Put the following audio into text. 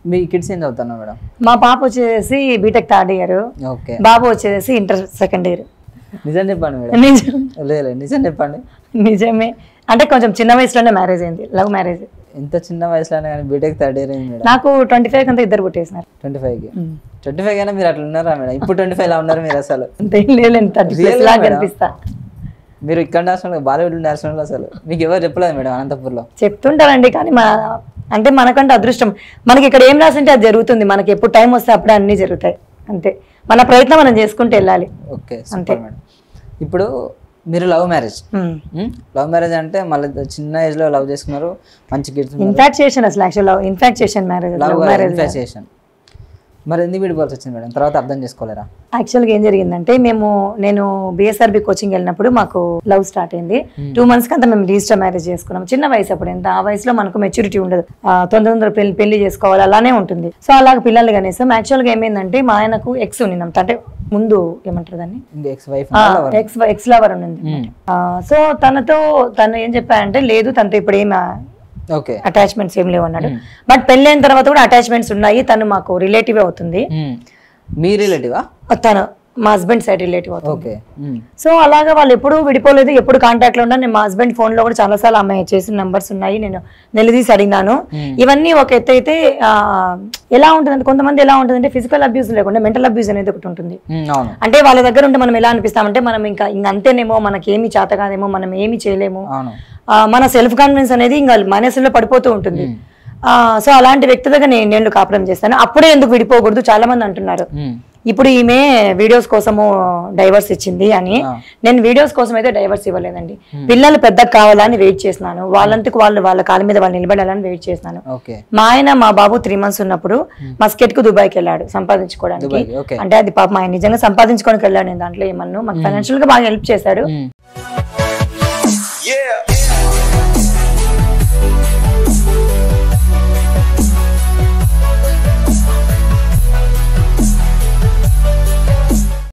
మీ kids ఏం చదువుతున్నారు madam మా పాప వచ్చేసి బీటెక్ థర్డ్ ఇయర్ ఓకే బాబు వచ్చేసి ఇంటర్ సెకండ్ ఇయర్ నిజం చెప్పండి మేడం నిజం లేదు నిజం చెప్పండి నిజమే అంటే కొంచెం చిన్న వయసులోనే మ్యారేజ్ అయింది లవ్ మ్యారేజ్ ఇంత చిన్న వయసులోనే కానీ బీటెక్ థర్డ్ ఇయర్ అయింది మేడం నాకు ట్వంటీ ఫైవ్ అంతా ఇద్దరు పుట్టేసినారు ట్వంటీ ఫైవ్కి ట్వంటీ ఫైవ్ అయినా మీరు అట్లా ఉన్నారా మేడం ఇప్పుడు ట్వంటీ ఫైవ్ లా ఉన్నారు మీరు అసలు అంతే లేదు థర్టీ Real ప్లస్ గా లాగా మేడం? కనిపిస్తా మీరు ఇక్కడ నేషనల్ బాలీవుడ్ నేషనల్ అసలు మీకు ఎవరు చెప్పలేదు మేడం అనంతపూర్లో చెప్తుంటారండి కానీ మన అంటే మనకంటే అదృష్టం మనకి ఇక్కడ ఏం రాసింటే అది జరుగుతుంది మనకి ఎప్పుడు టైం వస్తే అప్పుడే అన్నీ జరుగుతాయి అంతే మన ప్రయత్నం మనం చేసుకుంటూ వెళ్ళాలి ఓకే సూపర్ మేడం ఇప్పుడు మీరు లవ్ మ్యారేజ్ ఉమ్. లవ్ మ్యారేజ్ అంటే మళ్ళీ చిన్న ఏజ్ లో లవ్ చేసుకున్నారు మంచి కిడ్స్ ఇన్ఫాక్ట్ చేశాను అసలు యాక్చువల్ లవ్ ఇన్ఫాక్ట్ చేశాను మ్యారేజ్ లవ్ లవ్ మ్యారేజ్ చేసాను మరి ఎందుకు విడిపోవాల్సి వచ్చింది మేడం తర్వాత అర్థం చేసుకోలేరా యాక్చువల్గా ఏం జరిగిందంటే మేము నేను బిఎస్ఆర్బి కోచింగ్ వెళ్ళినప్పుడు మాకు లవ్ స్టార్ట్ అయింది టూ మంత్స్ అంతా మేము రిజిస్టర్ మ్యారేజ్ చేసుకున్నాం చిన్న వయసు అప్పుడు ఎంత ఆ వయసులో మనకు మెచ్యూరిటీ ఉండదు ఆ, తొందర తొందర పెళ్లి పెళ్లి చేసుకోవాలి అలానే ఉంటుంది సో అలాగ పిల్లలు కనేసాం యాక్చువల్గా ఏమైందంటే మా ఆయనకు ఎక్స్ ఉన్నిందంట అంటే ముందు ఏమంటారు దాన్ని ఇంకా ex wife ex ex lover ఉంది సో తనతో తను ఏం చెప్పారంటే లేదు తనతో ఇప్పుడు ఏం ఓకే అటాచ్మెంట్స్ ఏం లేవు అన్నాడు బట్ పెళ్ళైన తర్వాత కూడా అటాచ్మెంట్స్ ఉన్నాయి తను మాకు రిలేటివ్ అవుతుంది మీ రిలేటివా తను మా హస్బెండ్ సైడ్ రిలేటివ్ అవుతుంది ఓకే సో అలాగా వాళ్ళు ఎప్పుడు విడిపోలేదు ఎప్పుడు కాంటాక్ట్ లో ఉన్నా నేను మా హస్బెండ్ ఫోన్ లో కూడా చాలా సార్లు ఆమె చేసిన నంబర్స్ ఉన్నాయి నేను నిలదీసి అడిగినాను ఇవన్నీ ఒక ఎత్తు అయితే ఆ, ఎలా ఉంటుందంటే కొంతమంది ఎలా ఉంటుందంటే ఫిజికల్ అబ్యూస్ లేకుండా మెంటల్ అబ్యూస్ అనేది ఒకటి ఉంటుంది అవును అంటే వాళ్ళ దగ్గర ఉంటే మనం ఎలా అనిపిస్తామంటే మనం ఇంకా ఇంక అంతేనేమో మనకి ఏమి చేత కాదేమో మనం ఏమి చేయలేము అవును ఆ, మన సెల్ఫ్ కాన్ఫిడెన్స్ అనేది ఇంకా మనసులో పడిపోతూ ఉంటుంది ఆ, సో అలాంటి వ్యక్తి దగ్గర నేను నేను కాపురం చేస్తాను అప్పుడే ఎందుకు విడిపోకూడదు చాలా మంది అంటున్నారు మ్మ్. ఇప్పుడు ఈమె వీడియోస్ కోసము డైవర్స్ ఇచ్చింది అని నేను వీడియోస్ కోసం అయితే డైవర్స్ ఇవ్వలేదండి పిల్లలు పెద్దగా కావాలని వెయిట్ చేసినాను వాళ్ళంతకు వాళ్ళు వాళ్ళ కాళ్ళ మీద వాళ్ళు నిలబడాలని వెయిట్ చేసినాను ఓకే మా ఆయన మా బాబు త్రీ మంత్స్ ఉన్నప్పుడు మస్కెట్ కు దుబాయ్కి వెళ్ళాడు సంపాదించుకోవడానికి దుబాయ్ ఓకే అంటే అది పాప ఆయన నిజంగా సంపాదించుకోవడానికి వెళ్ళాడు నేను దాంట్లో ఏమన్నా మాకు ఫైనాన్షియల్ గా బాగా హెల్ప్ చేశాడు మ్మ్.